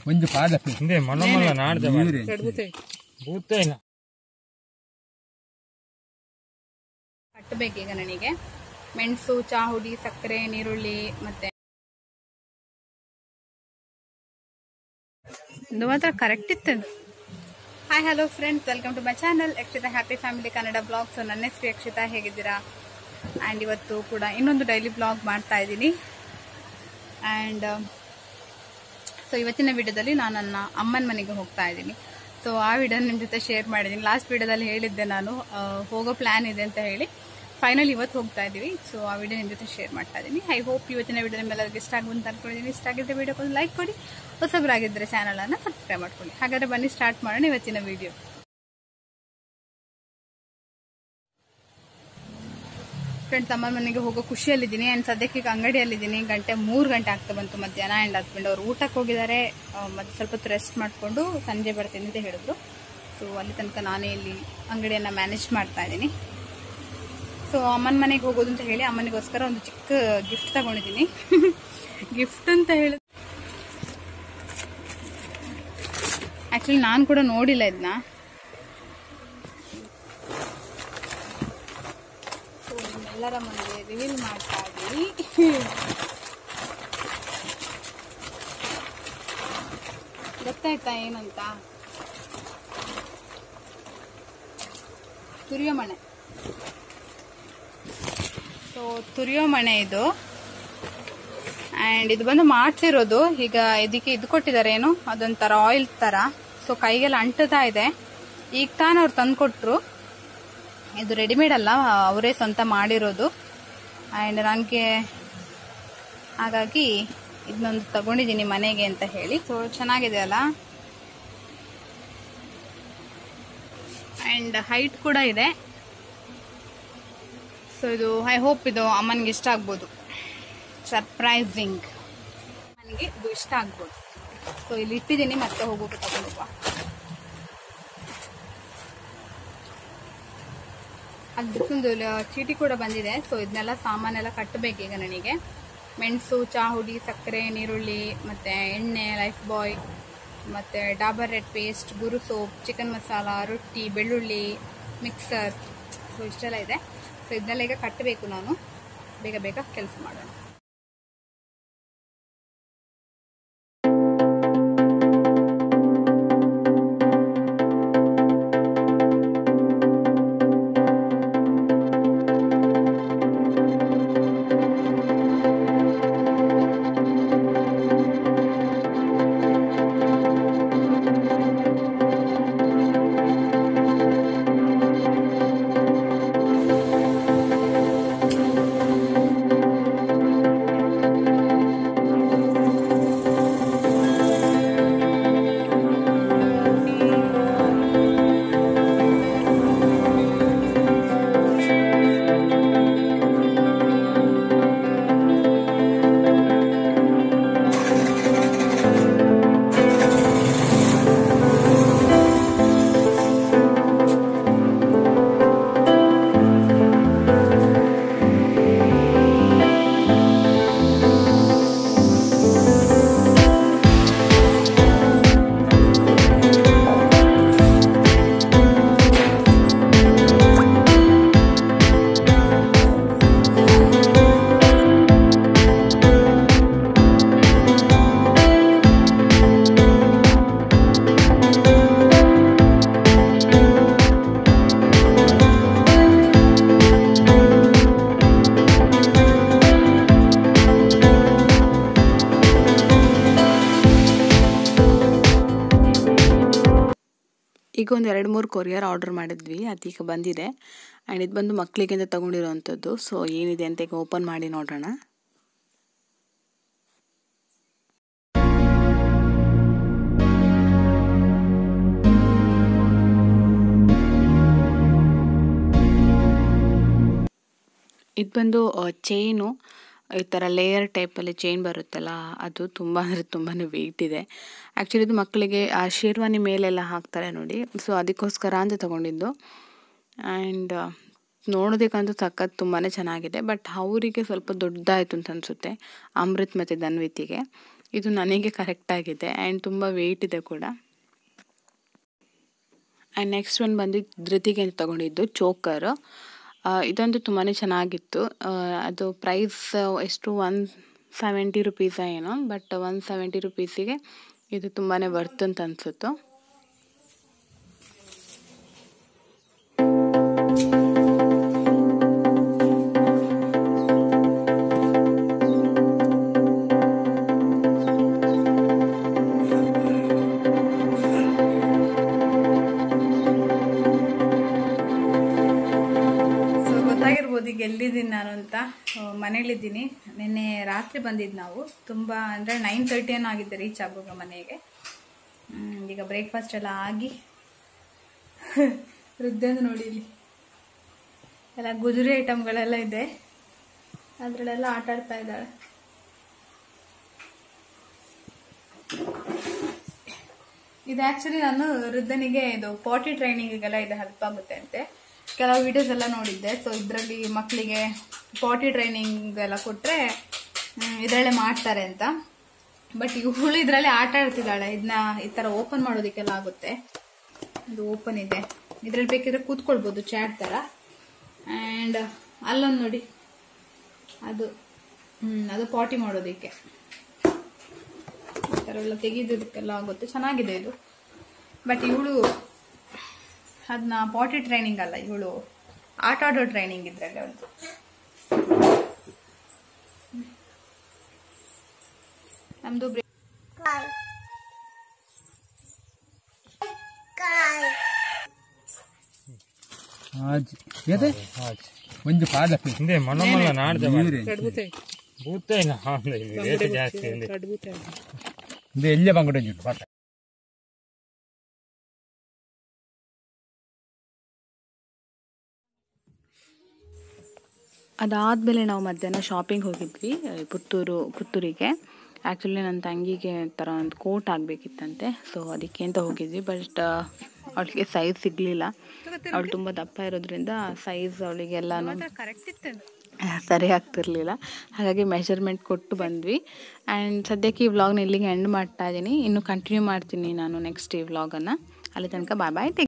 ಒಂದು ಪಾದ ಹಿಂದೆ ಮನಮಲ್ಲ ನಾಡ್ದೆ ನೀರೇ ಭೂತ ಇಲ್ಲ ಕಟ್ಟಬೇಕೀಗ ನನಗೆ ಮೆಣಸು ಚಾಹುಡಿ ಸಕ್ಕರೆ ನೀರುಳ್ಳಿ ಮತ್ತೆ ಇದು ಮಾತ್ರ ಕರೆಕ್ಟ್ ಇತ್ತು hi hello friends welcome to my channel Yakshita happy family Kannada blog so ನನ್ನ ಹೆಸರು ಯಕ್ಷಿತಾ ಹೇಗಿದ್ದೀರಾ ಆ್ಯಂಡ್ ಇವತ್ತು ಕೂಡ ಇನ್ನೊಂದು ಡೈಲಿ ಬ್ಲಾಗ್ ಮಾಡ್ತಾ ಇದ್ದೀನಿ ಆ್ಯಂಡ್ ಸೊ ಇವತ್ತಿನ ವಿಡಿಯೋದಲ್ಲಿ ನಾನು ನನ್ನ ಅಮ್ಮನ ಮನೆಗೆ ಹೋಗ್ತಾ ಇದ್ದೀನಿ ಸೊ ಆ ವಿಡಿಯೋ ನಿಮ್ಮ ಜೊತೆ ಶೇರ್ ಮಾಡಿದ್ದೀನಿ ಲಾಸ್ಟ್ ವಿಡಿಯೋದಲ್ಲಿ ಹೇಳಿದ್ದೆ ನಾನು ಆ, ಹೋಗೋ ಪ್ಲ್ಯಾನ್ ಇದೆ ಅಂತ ಹೇಳಿ ಫೈನಲ್ ಇವತ್ತು ಹೋಗ್ತಾ ಇದ್ದೀವಿ ಸೊ ಆ ವಿಡಿಯೋ ನಿಮ್ಮ ಜೊತೆ ಶೇರ್ ಮಾಡ್ತಾ ಇದ್ದೀನಿ ಐ ಹೋಪ್ ಇವತ್ತಿನ ವಿಡಿಯೋ ನಿಮ್ಮೆಲ್ಲರಿಗೂ ಇಷ್ಟ ಆಗುವಂತ ಅನ್ಕೊಂಡಿದ್ದೀನಿ ಇಷ್ಟ ಆಗಿದ್ದರೆ ವಿಡಿಯೋಗೆ ಒಂದು ಲೈಕ್ ಕೊಡಿ ಹೊಸಬರಾಗಿದ್ದರೆ ಚಾನಲನ್ನು ಸಬ್ಸ್ಕ್ರೈಬ್ ಮಾಡ್ಕೊಳ್ಳಿ ಹಾಗಾದ್ರೆ ಬನ್ನಿ ಸ್ಟಾರ್ಟ್ ಮಾಡೋಣ ಇವತ್ತಿನ ವಿಡಿಯೋ ಫ್ರೆಂಡ್ಸ್ ಅಮ್ಮನ ಮನೆಗೆ ಹೋಗೋ ಖುಷಿಯಲ್ಲಿದ್ದೀನಿ ಆ್ಯಂಡ್ ಸದ್ಯಕ್ಕೆ ಈಗ ಅಂಗಡಿಯಲ್ಲಿದ್ದೀನಿ ಗಂಟೆ ಮೂರು ಗಂಟೆ ಆಗ್ತಾ ಬಂತು ಮಧ್ಯಾಹ್ನ ಆ್ಯಂಡ್ ಹಸ್ಬೆಂಡ್ ಅವ್ರು ಊಟಕ್ಕೆ ಹೋಗಿದ್ದಾರೆ ಆ, ಮತ್ತೆ ಸ್ವಲ್ಪ ಹೊತ್ತು ರೆಸ್ಟ್ ಮಾಡಿಕೊಂಡು ಸಂಜೆ ಬರ್ತೀನಿ ಅಂತ ಹೇಳಿದ್ರು ಸೊ ಅಲ್ಲಿ ತನಕ ನಾನೇ ಇಲ್ಲಿ ಅಂಗಡಿಯನ್ನು ಮ್ಯಾನೇಜ್ ಮಾಡ್ತಾ ಇದ್ದೀನಿ ಸೊ ಅಮ್ಮನ ಮನೆಗೆ ಹೋಗೋದು ಅಂತ ಹೇಳಿ ಅಮ್ಮನಿಗೋಸ್ಕರ ಒಂದು ಚಿಕ್ಕ ಗಿಫ್ಟ್ ತಗೊಂಡಿದ್ದೀನಿ ಗಿಫ್ಟ್ ಅಂತ ಹೇಳಿ ಆ್ಯಕ್ಚುಲಿ ನಾನು ಕೂಡ ನೋಡಿಲ್ಲ ಇದನ್ನ ಸೊ ನಿಮ್ಮೆಲ್ಲರ ಮುಂದೆ ರಿವೀಲ್ ಮಾಡ್ತಾ ಇದ್ದೀನಿ ಗೊತ್ತಾಯ್ತಾ ಏನಂತ ತುರಿಯೋ ಮಣೆ ಸೊ ತುರಿಯೋ ಮಣೆ ಇದು ಆ್ಯಂಡ್ ಇದು ಬಂದು ಮಾಡ್ಸಿರೋದು ಈಗ ಇದಕ್ಕೆ ಇದು ಕೊಟ್ಟಿದ್ದಾರೆ ಏನು ಅದೊಂಥರ ಆಯಿಲ್ ಥರ ಸೊ ಕೈಗೆಲ್ಲ ಅಂಟುತ್ತಾ ಇದೆ ಈಗ ತಾನು ಅವ್ರು ತಂದು ಕೊಟ್ಟರು ಇದು ರೆಡಿಮೇಡ್ ಅಲ್ಲ ಅವರೇ ಸ್ವಂತ ಮಾಡಿರೋದು ಆ್ಯಂಡ್ ನನಗೆ ಹಾಗಾಗಿ ಇದನ್ನೊಂದು ತಗೊಂಡಿದ್ದೀನಿ ಮನೆಗೆ ಅಂತ ಹೇಳಿ ಸೊ ಚೆನ್ನಾಗಿದೆ ಅಲ್ಲ ಆ್ಯಂಡ್ ಹೈಟ್ ಕೂಡ ಇದೆ ಸೊ ಇದು ಐ ಹೋಪ್ ಇದು ಅಮ್ಮನಿಗೆ ಇಷ್ಟ ಆಗ್ಬೋದು ಸರ್ಪ್ರೈಸಿಂಗ್ ನನಗೆ ಇದು ಇಷ್ಟ ಆಗ್ಬೋದು ಸೊ ಇಲ್ಲಿ ಇಟ್ಟಿದ್ದೀನಿ ಮತ್ತೆ ಹೋಗೋಕೆ ತಗೊಂಡು ಅದಕ್ಕೊಂದು ಚೀಟಿ ಕೂಡ ಬಂದಿದೆ ಸೊ ಇದನ್ನೆಲ್ಲ ಸಾಮಾನೆಲ್ಲ ಕಟ್ಟಬೇಕೀಗ ನನಗೆ ಮೆಣಸು ಚಾಹುಡಿ ಸಕ್ಕರೆ ನೀರುಳ್ಳಿ ಮತ್ತೆ ಎಣ್ಣೆ ಲೈಫ್ ಬಾಯ್ ಮತ್ತೆ ಡಾಬರ್ ರೆಡ್ ಪೇಸ್ಟ್ ಗುರು ಸೋಪ್ ಚಿಕನ್ ಮಸಾಲ ರೊಟ್ಟಿ ಬೆಳ್ಳುಳ್ಳಿ ಮಿಕ್ಸರ್ ಸೊ ಇಷ್ಟೆಲ್ಲ ಇದೆ ಸೊ ಇದನ್ನೆಲ್ಲ ಈಗ ಕಟ್ಟಬೇಕು ನಾನು ಬೇಗ ಬೇಗ ಕೆಲಸ ಮಾಡೋಣ ಈಗ ಒಂದು ಎರಡು ಮೂರು ಕೊರಿಯರ್ ಆರ್ಡರ್ ಮಾಡಿದ್ವಿ ಅದೀಗ ಬಂದಿದೆ ಆ್ಯಂಡ್ ಇದು ಬಂದು ಮಕ್ಕಳಿಗೆ ಅಂತ ತಗೊಂಡಿರೋವಂಥದ್ದು ಸೊ ಏನಿದೆ ಅಂತ ಈಗ ಓಪನ್ ಮಾಡಿ ನೋಡೋಣ ಇದು ಬಂದು ಚೈನು ಈ ಥರ ಲೇಯರ್ ಟೈಪಲ್ಲಿ ಚೈನ್ ಬರುತ್ತಲ್ಲ ಅದು ತುಂಬ ಅಂದರೆ ತುಂಬಾ ವೆಯ್ಟ್ ಇದೆ ಆ್ಯಕ್ಚುಲಿ ಇದು ಮಕ್ಕಳಿಗೆ ಆ ಶೇರ್ವಾನಿ ಮೇಲೆಲ್ಲ ಹಾಕ್ತಾರೆ ನೋಡಿ ಸೊ ಅದಕ್ಕೋಸ್ಕರ ಅಂತ ತಗೊಂಡಿದ್ದು ಆ್ಯಂಡ್ ನೋಡೋದಕ್ಕಂತೂ ಸಖತ್ ತುಂಬಾ ಚೆನ್ನಾಗಿದೆ ಬಟ್ ಅವರಿಗೆ ಸ್ವಲ್ಪ ದೊಡ್ಡದಾಯಿತು ಅಂತ ಅನಿಸುತ್ತೆ ಅಮೃತ್ ಮತ್ತು ಧನ್ವಿತಿಗೆ ಇದು ನನಗೆ ಕರೆಕ್ಟ್ ಆಗಿದೆ ಆ್ಯಂಡ್ ತುಂಬ ವೆಯ್ಟ್ ಇದೆ ಕೂಡ ಆ್ಯಂಡ್ ನೆಕ್ಸ್ಟ್ ಒನ್ ಬಂದು ಧೃತಿಗೆ ಅಂತ ತಗೊಂಡಿದ್ದು ಚೋಕರ್ ಇದಂತೂ ತುಂಬಾ ಚೆನ್ನಾಗಿತ್ತು ಆ, ಅದು ಪ್ರೈಸ್ ಎಷ್ಟು ಒನ್ ಸೆವೆಂಟಿ ರುಪೀಸ ಏನೋ ಬಟ್ ಒನ್ ಸೆವೆಂಟಿ ರುಪೀಸಿಗೆ ಇದು ತುಂಬಾ ವರ್ತ್ ಅಂತ ಅನಿಸುತ್ತು ಸೊ ಗೊತ್ತಾಗಿರ್ಬೋದು ಈಗ ಎಲ್ಲಿದ್ದೀನಿ ನಾನು ಅಂತ ಆ, ಮನೇಲಿದ್ದೀನಿ ನಿನ್ನೆ ರಾತ್ರಿ ಬಂದಿದ್ದು ನಾವು ತುಂಬ ಅಂದರೆ ನೈನ್ ತರ್ಟಿ ಏನೋ ಆಗಿದ್ದೆ ರೀಚ್ ಆಗುವಾಗ ಮನೆಗೆ ಹ್ಮ್, ಈಗ ಬ್ರೇಕ್ಫಾಸ್ಟ್ ಎಲ್ಲ ಆಗಿ ವೃದ್ಧಂದು ನೋಡಿ ಇಲ್ಲಿ ಎಲ್ಲ ಗುಜರಿ ಐಟಮ್ಗಳೆಲ್ಲ ಇದೆ ಅದರಲ್ಲೆಲ್ಲ ಆಟ ಆಡ್ತಾ ಇದ್ದಾಳೆ ಇದು ಆಕ್ಚುಲಿ ನಾನು ವೃದ್ಧನಿಗೆ ಇದು ಪಾಟಿ ಟ್ರೈನಿಂಗಿಗೆಲ್ಲ ಇದು ಹೆಲ್ಪ್ ಆಗುತ್ತೆ ಅಂತೆ ಕೆಲವು ವಿಡಿಯೋಸ್ ಎಲ್ಲ ನೋಡಿದ್ದೆ ಸೊ ಇದರಲ್ಲಿ ಮಕ್ಕಳಿಗೆ ಪಾಟಿ ಟ್ರೈನಿಂಗ್ ಎಲ್ಲ ಕೊಟ್ಟರೆ ಇದರಲ್ಲೇ ಮಾಡ್ತಾರೆ ಅಂತ ಬಟ್ ಇವಳು ಇದರಲ್ಲಿ ಆಟ ಆಡ್ತಿದ್ದಾಳೆ ಇದನ್ನ ಈ ಥರ ಓಪನ್ ಮಾಡೋದಕ್ಕೆಲ್ಲ ಆಗುತ್ತೆ ಇದು ಓಪನ್ ಇದೆ ಇದರಲ್ಲಿ ಬೇಕಿದ್ರೆ ಕೂತ್ಕೊಳ್ಬೋದು ಚಾಟ್ ಥರ ಆ್ಯಂಡ್ ಅಲ್ಲೊಂದು ನೋಡಿ ಅದು ಹ್ಮ್ ಅದು ಪಾಟಿ ಮಾಡೋದಕ್ಕೆ ಈ ಥರ ಎಲ್ಲ ತೆಗೆಯೋದಕ್ಕೆಲ್ಲ ಆಗುತ್ತೆ ಚೆನ್ನಾಗಿದೆ ಇದು ಬಟ್ ಇವಳು ಅದನ್ನ ಪಾಟಿ ಟ್ರೈನಿಂಗ್ ಅಲ್ಲ ಇವಳು ಆಟ ಆಡೋ ಟ್ರೈನಿಂಗ್ ಇದ್ರಲ್ಲಿ ಒಂದು ನಮ್ದು ಬ್ರೇ- ಆಜ್ ಏತೆ ಆಚೆ ಒಂದು ಪಾದ ಹಿಂದೆ ಮೊನ್ನಮಲ್ಲ ನಾಡ್ದೆ ಭೂತ ಇಲ್ಲ ರೇಟ್ ಜಾಸ್ತಿ ಹಿಂದೆ ಇದು ಎಲ್ಲೇ ಬಂಗಡ ಪಾತ ಅದಾದಮೇಲೆ ನಾವು ಮಧ್ಯಾಹ್ನ ಶಾಪಿಂಗ್ ಹೋಗಿದ್ವಿ ಆ, ಪುತ್ತೂರು ಪುತ್ತೂರಿಗೆ ಆ್ಯಕ್ಚುಲಿ ನನ್ನ ತಂಗಿಗೆ ಥರ ಒಂದು ಕೋಟ್ ಆಗಬೇಕಿತ್ತಂತೆ ಸೊ ಅದಕ್ಕೆ ಅಂತ ಹೋಗಿದ್ವಿ ಬಟ್ ಅವಳಿಗೆ ಸೈಜ್ ಸಿಗಲಿಲ್ಲ ಅವಳು ತುಂಬ ದಪ್ಪ ಇರೋದ್ರಿಂದ ಸೈಜ್ ಅವಳಿಗೆಲ್ಲನೂ ಕರೆಕ್ಟ್ ಇತ್ತು ಅದು. ಸರಿ ಆಗ್ತಿರ್ಲಿಲ್ಲ ಹಾಗಾಗಿ ಮೆಷರ್ಮೆಂಟ್ ಕೊಟ್ಟು ಬಂದ್ವಿ ಆ್ಯಂಡ್ ಸದ್ಯಕ್ಕೆ ಈ ವ್ಲಾಗ್ನ ಇಲ್ಲಿಗೆ ಎಂಡ್ ಮಾಡ್ತಾ ಇದ್ದೀನಿ ಇನ್ನು ಕಂಟಿನ್ಯೂ ಮಾಡ್ತೀನಿ ನಾನು ನೆಕ್ಸ್ಟ್ ಈ ವ್ಲಾಗನ್ನು ಅಲ್ಲಿ ತನಕ ಬಾಯ್ ಬಾಯ್